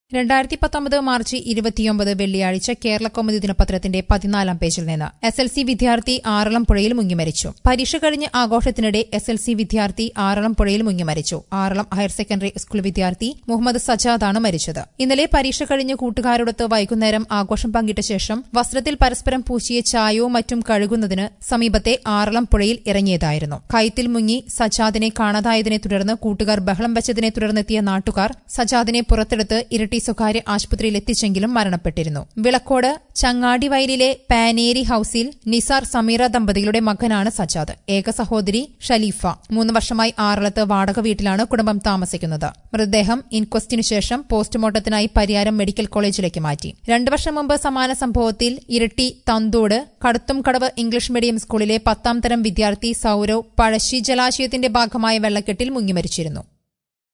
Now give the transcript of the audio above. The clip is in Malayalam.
രണ്ടായിരത്തി പത്തൊമ്പത് മാർച്ച് ഇരുപത്തിയൊമ്പത് വെള്ളിയാഴ്ച കേരള കൗമുദി ദിനപത്രത്തിന്റെ പതിനാലാം പേജിൽ നിന്ന് എസ് എൽ സി വിദ്യാർത്ഥി ആറളം പുഴയിൽ മുങ്ങിമരിച്ചു പരീക്ഷ കഴിഞ്ഞ് ആഘോഷത്തിനിടെ എസ് എൽ സി വിദ്യാർത്ഥി ആറളം പുഴയിൽ മുങ്ങിമരിച്ചു ആറളം ഹയർ സെക്കൻഡറി സ്കൂൾ വിദ്യാർത്ഥി മുഹമ്മദ് സജാദാണ് മരിച്ചത് ഇന്നലെ പരീക്ഷ കഴിഞ്ഞ് കൂട്ടുകാരോടൊത്ത് വൈകുന്നേരം ആഘോഷം പങ്കിട്ട ശേഷം വസ്ത്രത്തിൽ പരസ്പരം പൂശിയ ചായവും മറ്റും കഴുകുന്നതിന് സമീപത്തെ ആറളം പുഴയിൽ ഇറങ്ങിയതായിരുന്നു കയത്തിൽ മുങ്ങി സജാദിനെ കാണാതായതിനെ തുടർന്ന് കൂട്ടുകാർ ബഹളം വെച്ചതിനെ തുടർന്നെത്തിയ നാട്ടുകാർ സജാദിനെ പുറത്തെടുത്ത് ഇരട്ടി സ്വകാര്യ ആശുപത്രിയിൽ എത്തിച്ചെങ്കിലും മരണപ്പെട്ടിരുന്നു വിളക്കോട് ചങ്ങാടി വയലിലെ പാനേരി ഹൌസിൽ നിസാർ സമീറ ദമ്പതികളുടെ മകനാണ് സജാദ് ഏക സഹോദരി ഷലീഫ മൂന്ന് വർഷമായി ആറളത്ത് വാടക വീട്ടിലാണ് കുടുംബം താമസിക്കുന്നത് മൃതദേഹം ഇൻക്വസ്റ്റിനു ശേഷം പോസ്റ്റ്മോർട്ടത്തിനായി പരിയാരം മെഡിക്കൽ കോളേജിലേക്ക് മാറ്റി രണ്ടു വർഷം മുമ്പ് സമാന സംഭവത്തിൽ ഇരട്ടി തന്തോട് കടുത്തുംകടവ് ഇംഗ്ലീഷ് മീഡിയം സ്കൂളിലെ പത്താം തരം വിദ്യാർത്ഥി സൌരവ് പഴശ്ശി ജലാശയത്തിന്റെ ഭാഗമായ വെള്ളക്കെട്ടിൽ മുങ്ങിമരിച്ചിരുന്നു